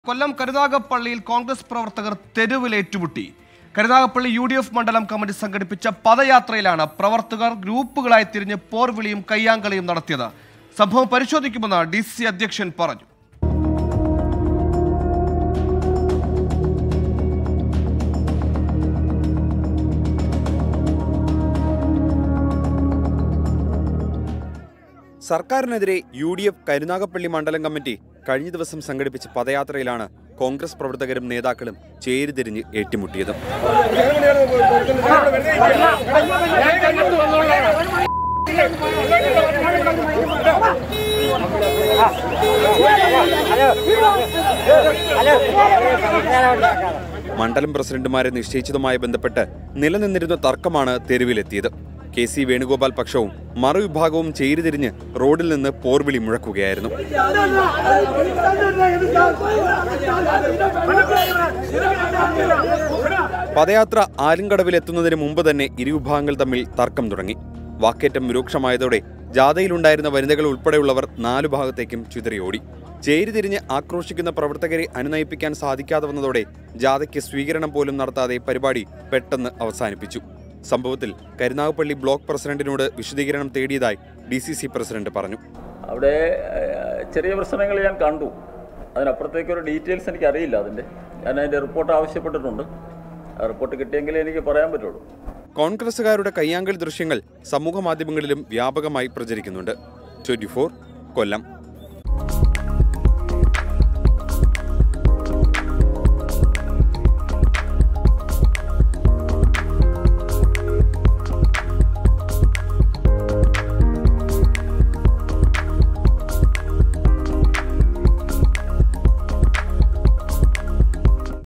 കൊല്ലം കരുനാഗപ്പള്ളിയിൽ കോൺഗ്രസ് പ്രവർത്തകർ തെരുവിലേറ്റുമുട്ടി കരുനാഗപ്പള്ളി യു ഡി എഫ് മണ്ഡലം കമ്മിറ്റി സംഘടിപ്പിച്ച പദയാത്രയിലാണ് പ്രവർത്തകർ ഗ്രൂപ്പുകളായി തിരിഞ്ഞ് പോർവിളിയും കയ്യാങ്കളിയും നടത്തിയത് സംഭവം പരിശോധിക്കുമെന്ന് ഡി സി അധ്യക്ഷൻ പറഞ്ഞു സർക്കാരിനെതിരെ യു ഡി എഫ് കരുനാഗപ്പള്ളി മണ്ഡലം കമ്മിറ്റി കഴിഞ്ഞ ദിവസം സംഘടിപ്പിച്ച പദയാത്രയിലാണ് കോൺഗ്രസ് പ്രവർത്തകരും നേതാക്കളും ചേരിതിരിഞ്ഞ് ഏറ്റുമുട്ടിയത് മണ്ഡലം പ്രസിഡന്റുമാരെ നിശ്ചയിച്ചതുമായി ബന്ധപ്പെട്ട് നിലനിന്നിരുന്ന തർക്കമാണ് തെരുവിലെത്തിയത് കെ സി വേണുഗോപാൽ പക്ഷവും മറുവിഭാഗവും ചേരിതിരിഞ്ഞ് റോഡിൽ നിന്ന് പോർവിളി മുഴക്കുകയായിരുന്നു പദയാത്ര ആലിൻകടവിൽ എത്തുന്നതിന് മുമ്പ് തന്നെ ഇരുവിഭാഗങ്ങൾ തമ്മിൽ തർക്കം തുടങ്ങി വാക്കേറ്റം രൂക്ഷമായതോടെ ജാഥയിലുണ്ടായിരുന്ന വനിതകൾ ഉൾപ്പെടെയുള്ളവർ നാലു ഭാഗത്തേക്കും ചിതറിയോടി ചേരിതിരിഞ്ഞ് ആക്രോശിക്കുന്ന പ്രവർത്തകരെ അനുനയിപ്പിക്കാൻ സാധിക്കാതെ വന്നതോടെ ജാഥയ്ക്ക് സ്വീകരണം പോലും നടത്താതെ പരിപാടി പെട്ടെന്ന് അവസാനിപ്പിച്ചു സംഭവത്തിൽ കരുനാഗപ്പള്ളി ബ്ലോക്ക് പ്രസിഡന്റിനോട് വിശദീകരണം തേടിയതായി ഡി സി സി പ്രസിഡന്റ് പറഞ്ഞു അവിടെ ഏഹ്, ചെറിയ പ്രശ്നങ്ങൾ ഞാൻ കണ്ടു അതിനപ്പുറത്തേക്കൊരു ഡീറ്റെയിൽസ് എനിക്ക് അറിയില്ല അതിൻ്റെ ഞാൻ അതിൻ്റെ റിപ്പോർട്ട് ആവശ്യപ്പെട്ടിട്ടുണ്ട് ആ റിപ്പോർട്ട് കിട്ടിയെങ്കിലേ എനിക്ക് പറയാൻ പറ്റുള്ളൂ കോൺഗ്രസുകാരുടെ കയ്യാങ്കളി ദൃശ്യങ്ങൾ സമൂഹ മാധ്യമങ്ങളിലും വ്യാപകമായി പ്രചരിക്കുന്നുണ്ട് ട്വന്റി കൊല്ലം